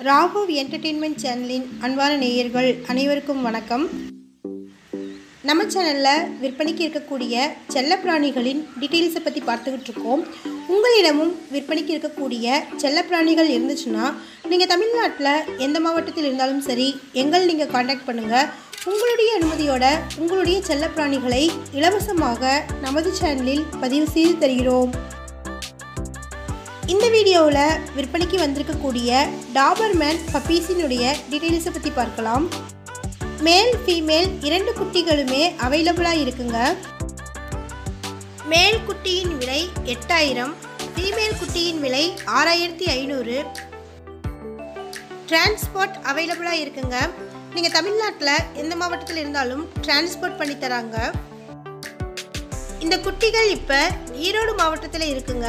Raghav entertainment சேனலின் அன்பான நேயர்கள் அனைவருக்கும் வணக்கம் நம்ம சேனலில் விற்பனைக்கு இருக்கக்கூடிய செல்லப்பிராணிகளின் டீட்டெயில்ஸை பற்றி பார்த்துக்கிட்டு இருக்கோம் உங்களிடமும் விற்பனைக்கு இருக்கக்கூடிய செல்லப்பிராணிகள் இருந்துச்சுன்னா நீங்கள் தமிழ்நாட்டில் எந்த மாவட்டத்தில் இருந்தாலும் சரி எங்கள் நீங்கள் காண்டாக்ட் பண்ணுங்கள் உங்களுடைய அனுமதியோட உங்களுடைய செல்லப்பிராணிகளை இலவசமாக நமது சேனலில் பதிவு செய்து தருகிறோம் இந்த வீடியோவில் விற்பனைக்கு வந்திருக்கக்கூடிய டாபர்மேன் பப்பீஸினுடைய டீட்டெயில்ஸை பற்றி பார்க்கலாம் மேல் ஃபீமேல் இரண்டு குட்டிகளுமே அவைலபிளாக இருக்குங்க மேல் குட்டியின் விலை எட்டாயிரம் ஃபீமேல் குட்டியின் விலை ஆறாயிரத்தி ஐநூறு டிரான்ஸ்போர்ட் அவைலபிளாக இருக்குங்க நீங்கள் தமிழ்நாட்டில் எந்த மாவட்டத்தில் இருந்தாலும் டிரான்ஸ்போர்ட் பண்ணி தராங்க இந்த குட்டிகள் இப்போ ஈரோடு மாவட்டத்தில் இருக்குங்க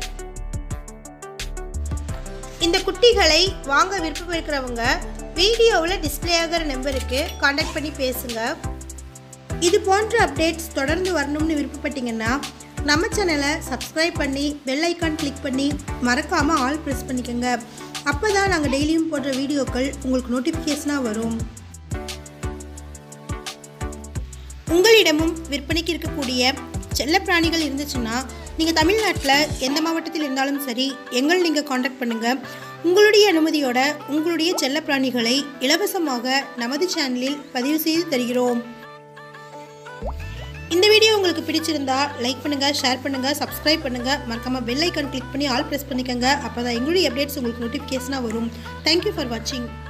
இந்த குட்டிகளை வாங்க விருப்பம் இருக்கிறவங்க வீடியோவில் டிஸ்பிளே ஆகிற நம்பருக்கு காண்டாக்ட் பண்ணி பேசுங்க இது போன்ற அப்டேட்ஸ் தொடர்ந்து வரணும்னு விருப்பப்பட்டீங்கன்னா நம்ம சேனலை சப்ஸ்கிரைப் பண்ணி பெல் ஐக்கான் கிளிக் பண்ணி மறக்காமல் ஆல் ப்ரெஸ் பண்ணிக்கோங்க அப்போ தான் நாங்கள் டெய்லியும் போடுற வீடியோக்கள் உங்களுக்கு நோட்டிஃபிகேஷனாக வரும் உங்களிடமும் விற்பனைக்கு இருக்கக்கூடிய செல்லப்பிராணிகள் இருந்துச்சுன்னா நீங்கள் தமிழ்நாட்டில் எந்த மாவட்டத்தில் இருந்தாலும் சரி எங்கள் நீங்கள் காண்டாக்ட் பண்ணுங்கள் உங்களுடைய அனுமதியோட உங்களுடைய செல்லப்பிராணிகளை இலவசமாக நமது சேனலில் பதிவு செய்து தருகிறோம் இந்த வீடியோ உங்களுக்கு பிடிச்சிருந்தா லைக் பண்ணுங்கள் ஷேர் பண்ணுங்கள் சப்ஸ்கிரைப் பண்ணுங்கள் மறக்காமல் பெல் ஐக்கான் கிளிக் பண்ணி ஆல் ப்ரெஸ் பண்ணிக்கோங்க அப்போ தான் எங்களுடைய அப்டேட்ஸ் உங்களுக்கு நோட்டிஃபிகேஷனாக வரும் தேங்க்யூ ஃபார் வாட்சிங்